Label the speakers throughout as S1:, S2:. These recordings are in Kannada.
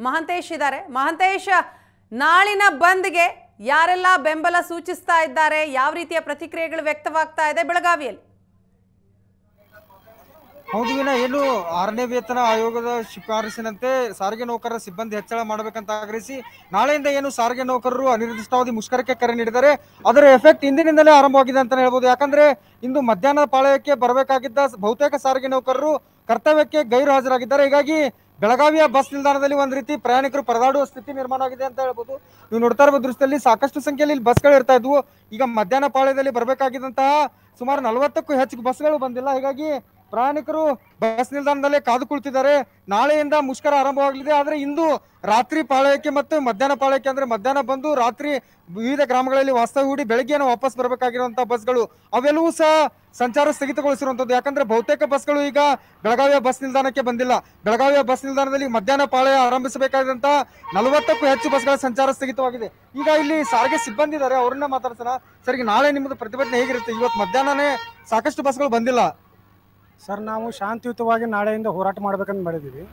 S1: ಮಹಂತೇಶ್ ಇದ್ದಾರೆ ಮಹಂತೇಶ್ ನಾಳಿನ ಬಂದ್ಗೆ ಯಾರೆಲ್ಲ ಬೆಂಬಲ ಸೂಚಿಸ್ತಾ ಇದ್ದಾರೆ ಯಾವ ರೀತಿಯ ಪ್ರತಿಕ್ರಿಯೆಗಳು ವ್ಯಕ್ತವಾಗ್ತಾ ಇದೆ ಬೆಳಗಾವಿಯಲ್ಲಿ
S2: ಹೌದು ವಿನ ಏನು ಆರನೇ ವೇತನ ಆಯೋಗದ ಶಿಫಾರಸಿನಂತೆ ಸಾರಿಗೆ ನೌಕರರ ಸಿಬ್ಬಂದಿ ಹೆಚ್ಚಳ ಮಾಡಬೇಕಂತ ಆಗ್ರಹಿಸಿ ನಾಳೆಯಿಂದ ಏನು ಸಾರಿಗೆ ನೌಕರರು ಅನಿರ್ದಿಷ್ಟಾವಧಿ ಮುಷ್ಕರಕ್ಕೆ ಕರೆ ನೀಡಿದ್ದಾರೆ ಅದರ ಎಫೆಕ್ಟ್ ಇಂದಿನಿಂದಲೇ ಆರಂಭವಾಗಿದೆ ಅಂತ ಹೇಳ್ಬೋದು ಯಾಕಂದ್ರೆ ಇಂದು ಮಧ್ಯಾಹ್ನ ಪಾಳಯಕ್ಕೆ ಬರಬೇಕಾಗಿದ್ದ ಬಹುತೇಕ ಸಾರಿಗೆ ನೌಕರರು ಕರ್ತವ್ಯಕ್ಕೆ ಗೈರು ಹಾಜರಾಗಿದ್ದಾರೆ ಹೀಗಾಗಿ ಬೆಳಗಾವಿಯ ಬಸ್ ನಿಲ್ದಾಣದಲ್ಲಿ ಒಂದ್ ರೀತಿ ಪ್ರಯಾಣಿಕರು ಪರದಾಡುವ ಸ್ಥಿತಿ ನಿರ್ಮಾಣ ಆಗಿದೆ ಅಂತ ಹೇಳ್ಬೋದು ನೀವು ನೋಡ್ತಾ ಇರುವ ದೃಶ್ಯದಲ್ಲಿ ಸಾಕಷ್ಟು ಸಂಖ್ಯೆಯಲ್ಲಿ ಇಲ್ಲಿ ಬಸ್ಗಳು ಇರ್ತಾ ಇದ್ವು ಈಗ ಮಧ್ಯಾಹ್ನ ಪಾಳ್ಯದಲ್ಲಿ ಬರಬೇಕಾಗಿದ್ದಂತಹ ಸುಮಾರು ನಲವತ್ತಕ್ಕೂ ಹೆಚ್ಚು ಬಸ್ಗಳು ಬಂದಿಲ್ಲ ಹೀಗಾಗಿ ಪ್ರಯಾಣಿಕರು ಬಸ್ ನಿಲ್ದಾಣದಲ್ಲೇ ಕಾದು ಕುಳಿತಿದ್ದಾರೆ ನಾಳೆಯಿಂದ ಮುಷ್ಕರ ಆರಂಭವಾಗಲಿದೆ ಆದ್ರೆ ಇಂದು ರಾತ್ರಿ ಪಾಳಯಕ್ಕೆ ಮತ್ತು ಮಧ್ಯಾಹ್ನ ಪಾಳಯಕ್ಕೆ ಅಂದ್ರೆ ಮಧ್ಯಾಹ್ನ ಬಂದು ರಾತ್ರಿ ವಿವಿಧ ಗ್ರಾಮಗಳಲ್ಲಿ ವಾಸ್ತವ್ಯ ಹೂಡಿ ಬೆಳಗ್ಗೆಯನ್ನು ವಾಪಸ್ ಬರಬೇಕಾಗಿರುವಂತಹ ಬಸ್ಗಳು ಅವೆಲ್ಲವೂ ಸಹ ಸಂಚಾರ ಸ್ಥಗಿತಗೊಳಿಸಿರುವಂತದ್ದು ಯಾಕಂದ್ರೆ ಬಹುತೇಕ ಬಸ್ಗಳು ಈಗ ಬೆಳಗಾವಿಯ ಬಸ್ ನಿಲ್ದಾಣಕ್ಕೆ ಬಂದಿಲ್ಲ ಬೆಳಗಾವಿಯ ಬಸ್ ನಿಲ್ದಾಣದಲ್ಲಿ ಮಧ್ಯಾಹ್ನ ಪಾಳಯ ಆರಂಭಿಸಬೇಕಾದಂತಹ ನಲವತ್ತಕ್ಕೂ ಹೆಚ್ಚು ಬಸ್ಗಳ ಸಂಚಾರ ಸ್ಥಗಿತವಾಗಿದೆ ಈಗ ಇಲ್ಲಿ ಸಾರಿಗೆ ಸಿಬ್ಬಂದಿ ಇದ್ದಾರೆ ಅವ್ರನ್ನ ಮಾತಾಡ್ಸೋಣ ಸರ್ ಈಗ ನಾಳೆ ನಿಮ್ಮದು ಪ್ರತಿಭಟನೆ ಹೇಗಿರುತ್ತೆ ಇವತ್ತು ಮಧ್ಯಾಹ್ನನೇ ಸಾಕಷ್ಟು ಬಸ್ಗಳು ಬಂದಿಲ್ಲ
S3: ಸರ್ ನಾವು ಶಾಂತಿಯುತವಾಗಿ ನಾಳೆಯಿಂದ ಹೋರಾಟ ಮಾಡ್ಬೇಕಂತ ಮಾಡಿದ್ದೀವಿ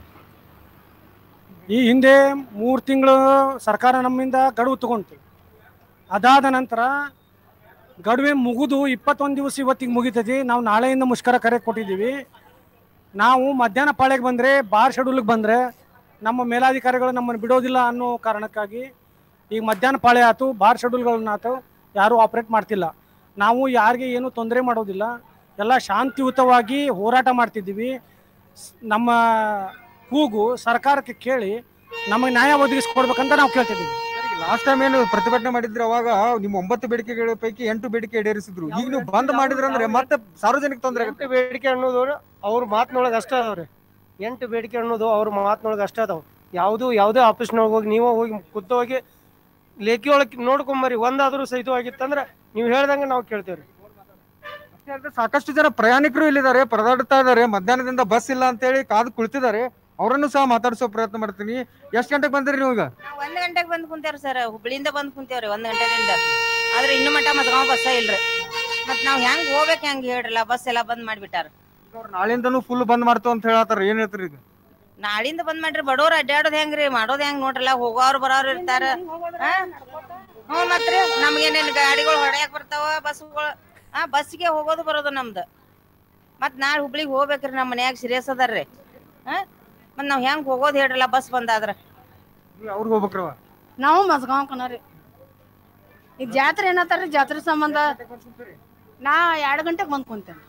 S3: ಈ ಹಿಂದೆ ಮೂರು ತಿಂಗಳು ಸರ್ಕಾರ ನಮ್ಮಿಂದ ಗಡುವು ತಗೊಂತು ಅದಾದ ನಂತರ ಗಡುವೆ ಮುಗಿದು ಇಪ್ಪತ್ತೊಂದು ದಿವಸ ಇವತ್ತಿಗೆ ಮುಗಿತೈತಿ ನಾವು ನಾಳೆಯಿಂದ ಮುಷ್ಕರ ಕರೆ ಕೊಟ್ಟಿದ್ದೀವಿ ನಾವು ಮಧ್ಯಾಹ್ನ ಪಾಳ್ಯಕ್ಕೆ ಬಂದರೆ ಬಾರ್ ಶೆಡ್ಯೂಲ್ಗೆ ಬಂದರೆ ನಮ್ಮ ಮೇಲಾಧಿಕಾರಿಗಳು ನಮ್ಮನ್ನು ಬಿಡೋದಿಲ್ಲ ಅನ್ನೋ ಕಾರಣಕ್ಕಾಗಿ ಈಗ ಮಧ್ಯಾಹ್ನ ಪಾಳ್ಯ ಆಯ್ತು ಬಾರ್ ಶೆಡ್ಯೂಲ್ಗಳನ್ನ ಆಯ್ತು ಯಾರೂ ಆಪ್ರೇಟ್ ಮಾಡ್ತಿಲ್ಲ ನಾವು ಯಾರಿಗೆ ಏನೂ ತೊಂದರೆ ಮಾಡೋದಿಲ್ಲ ಎಲ್ಲ ಶಾಂತಿಯುತವಾಗಿ ಹೋರಾಟ ಮಾಡ್ತಿದ್ದೀವಿ ಸ್- ನಮ್ಮ ಕೂಗು ಸರ್ಕಾರಕ್ಕೆ ಕೇಳಿ ನಮಗೆ ನ್ಯಾಯ ಒದಗಿಸ್ಕೊಡ್ಬೇಕಂತ ನಾವು ಕೇಳ್ತಿದ್ದೀವಿ
S2: ಲಾಸ್ಟ್ ಟೈಮ್ ಏನು ಪ್ರತಿಭಟನೆ ಮಾಡಿದ್ರೆ ಅವಾಗ ನಿಮ್ಮ ಒಂಬತ್ತು ಬೇಡಿಕೆಗಳ ಪೈಕಿ ಎಂಟು ಬೇಡಿಕೆ ಈಡೇರಿಸಿದ್ರು ಈಗ ನೀವು ಬಂದ್ ಮಾಡಿದ್ರಂದ್ರೆ ಮತ್ತೆ ಸಾರ್ವಜನಿಕ ತೊಂದರೆ ಆಗುತ್ತೆ
S4: ಎಂಟು ಬೇಡಿಕೆ ಅನ್ನೋದು ಅವ್ರ ಮಾತಿನೊಳಗೆ ಅಷ್ಟೇ ಅದಾವ್ರಿ ಎಂಟು ಬೇಡಿಕೆ ಅನ್ನೋದು ಅವ್ರ ಮಾತಿನೊಳಗೆ ಅಷ್ಟೇ ಅದಾವ ಯಾವುದು ಯಾವುದೇ ಆಫೀಸ್ನೊಳಗೆ ಹೋಗಿ ನೀವು ಹೋಗಿ ಖುದ್ದು ಹೋಗಿ ಲೇಖಿ ಒಳಗೆ ನೋಡ್ಕೊಂಬರಿ ಒಂದಾದ್ರೂ ಸಹಿತವಾಗಿತ್ತಂದ್ರೆ ನೀವು ಹೇಳ್ದಂಗೆ ನಾವು ಕೇಳ್ತೇವ್ರಿ
S2: ಅಷ್ಟೇ ಅಲ್ಲದೆ ಸಾಕಷ್ಟು ಜನ ಪ್ರಯಾಣಿಕರು ಇಲ್ಲಿದ್ದಾರೆ ಪರದಾಡ್ತಾ ಇದ್ದಾರೆ ಮಧ್ಯಾಹ್ನದಿಂದ ಬಸ್ ಇಲ್ಲ ಅಂತ ಹೇಳಿ ಕಾದು ಕುಳಿತಿದ್ದಾರೆ ಅವರನ್ನು ಸಹ ಮಾತಾಡಿಸೋ ಪ್ರಯತ್ನ ಮಾಡ್ತೀನಿ ಎಷ್ಟು ಗಂಟೆಗೆ ಬಂದಿರಿ ನೀವು ಈಗ
S5: ನಾವ್ ಒಂದ್ ಗಂಟೆಗೆ ಬಂದ್ ಕುಂತೇವ್ರಿ ಸರ್ ಹುಬ್ಳಿಯಿಂದ ಬಂದ್ ಕುಂತೇವ್ರಿ ಒಂದ್ ಗಂಟೆದಿಂದ ಆದ್ರೆ ಇನ್ನು ಮಟ್ಟ ಮಸ್ಗಾಂವ್ ಬಸ್ಸ ಇಲ್ರಿ ಮತ್ ನಾವ್ ಹೆಂಗ್ ಹೋಗ್ಬೇಕ್ ಹೆಂಗ್ ಹೇಳ್ರಲ್ಲ ಬಸ್ ಎಲ್ಲಾ ಬಂದ್ ಮಾಡ್ಬಿಟ್ಟಾರ
S2: ಅವ್ರು ನಾಳೆಯಿಂದನೂ ಫುಲ್ ಬಂದ್ ಮಾಡ್ತು ಅಂತ ಹೇಳತ್ತಾರ ಏನ್ ಹೇಳ್ತೀರಿ ಈಗ
S5: ನಾಳಿಂದ ಬಂದ್ ಮಾಡ್ರಿ ಬಡವ್ರ ಅಡ್ಡಾಡೋದ್ ಹೆಂಗ್ರಿ ಮಾಡೋದ್ ಹೆಂಗ್ ನೋಡ್ರಲ್ಲ ಹೋಗೋರು ಬರೋರು ಇರ್ತಾರ ಹಾ? ಹ್ಞೂ ಮತ್ರಿ ನಮ್ಗೇನೇನ್ ಗಾಡಿಗಳು ಹೊಡ್ಯಾಕ್ ಬರ್ತಾವ ಬಸ್ಗಳು ಹಾ ಬಸ್ಸಿಗೆ ಹೋಗೋದು ಬರೋದು ನಮ್ದು ಮತ್ ನಾಳೆ ಹುಬ್ಳಿಗ್ ಹೋಗ್ಬೇಕ್ರಿ ನಮ್ಮ ಮನ್ಯಾಗ ಸೀರಿಯಸ್ ಅದಾರ್ರಿ ಹಾ ಮತ್ ನಾವ್ ಹೆಂಗ್ ಹೋಗೋದ್ ಹೇಳ್ರಲ್ಲ ಬಸ್ ಬಂದಾದ್ರ
S2: ನೀವು ಅವ್ರಿಗೆ ಹೋಗ್ಬೇಕ್ರವ
S6: ನಾವು ಮಸ್ಗಾಂವ್ ಕಣರಿ ಈ ಜಾತ್ರೆ ಏನತ್ತಾರ್ರಿ ಜಾತ್ರೆ ಸಂಬಂಧ ನಾ ಎರಡು ಗಂಟೆಗೆ ಬಂದು ಕುಂತೇನೆ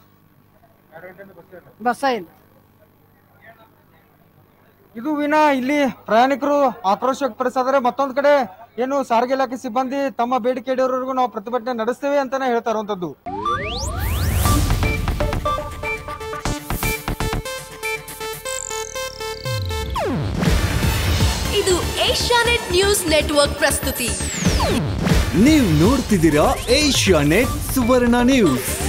S6: ಬಸ್ಸ ಇಲ್ಲ
S2: ಇದು ವಿನ ಇಲ್ಲಿ ಪ್ರಯಾಣಿಕರು ಆಕ್ರೋಶ ವ್ಯಕ್ತಪಡಿಸಿದ್ರೆ ಮತ್ತೊಂದ್ ಕಡೆ ಏನು ಸಾರಿಗೆ ಇಲಾಖೆ ಸಿಬ್ಬಂದಿ ತಮ್ಮ ಬೇಡಿಕೆ ಈಡೇರೋವರೆಗೂ ನಾವು ಪ್ರತಿಭಟನೆ ನಡೆಸ್ತೇವೆ ಅಂತಾನೆ ಹೇಳ್ತಾ ಇರುವಂತದ್ದು
S7: ಇದು ಏಷ್ಯಾನೆಟ್ ನ್ಯೂಸ್ ನೆಟ್ವರ್ಕ್ ಪ್ರಸ್ತುತಿ
S8: ನೀವು ನೋಡ್ತಿದ್ದೀರಾ ಏಷ್ಯಾ ನೆಟ್ ಸುವರ್ಣ ನ್ಯೂಸ್